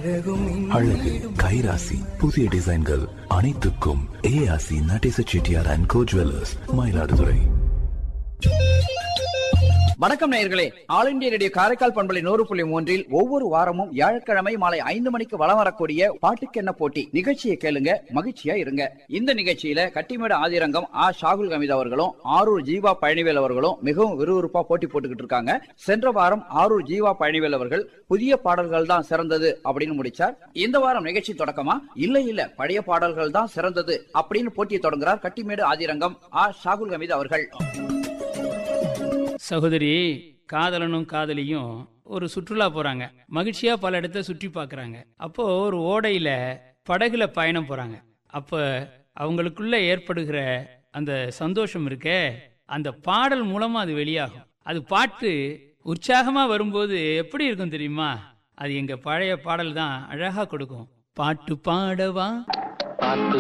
அழகு கைராசி புதிய டிசைன்கள் அனைத்துக்கும் A R C Natesa Chettiar and Co jewellers Mayiladuthurai வணக்கம் நேயர்களே ஆல் இந்தியா ரேடியோ காரைக்கால் பண்பலை நூறு புள்ளி மூன்றில் ஒவ்வொரு வாரமும் வியாழக்கிழமை மாலை ஐந்து மணிக்கு வலம் வரக்கூடிய பாட்டுக்கென்ன போட்டி நிகழ்ச்சியை கேளுங்க மகிழ்ச்சியா இருங்க இந்த நிகழ்ச்சியில கட்டிமேடு ஆதிரங்கம் ஆ ஷாகுல் கமித் அவர்களும் ஆரூர் ஜீவா பழனிவேல் அவர்களும் மிகவும் விறுவிறுப்பா போட்டி போட்டுக்கிட்டு இருக்காங்க சென்ற வாரம் ஆரூர் ஜீவா பழனிவேல் அவர்கள் புதிய பாடல்கள் தான் சிறந்தது அப்படின்னு முடிச்சார் இந்த வாரம் நிகழ்ச்சி தொடக்கமா இல்ல இல்ல பழைய பாடல்கள் தான் சிறந்தது அப்படின்னு போட்டியை தொடங்குறார் கட்டிமேடு ஆதிரங்கம் ஆ ஷாகுல் கமித் அவர்கள் சகோதரி காதலனும் காதலியும் ஒரு சுற்றுலா போறாங்க மகிழ்ச்சியா பல இடத்த சுற்றி பார்க்கறாங்க அப்போ ஒரு ஓடையில படகுல பயணம் போறாங்க அப்ப அவங்களுக்குள்ள ஏற்படுகிற அந்த சந்தோஷம் இருக்கே அந்த பாடல் மூலமா அது வெளியாகும் அது பாட்டு உற்சாகமா வரும்போது எப்படி இருக்கும் தெரியுமா அது எங்க பழைய பாடல் தான் அழகா கொடுக்கும் பாட்டு பாடவா பாட்டு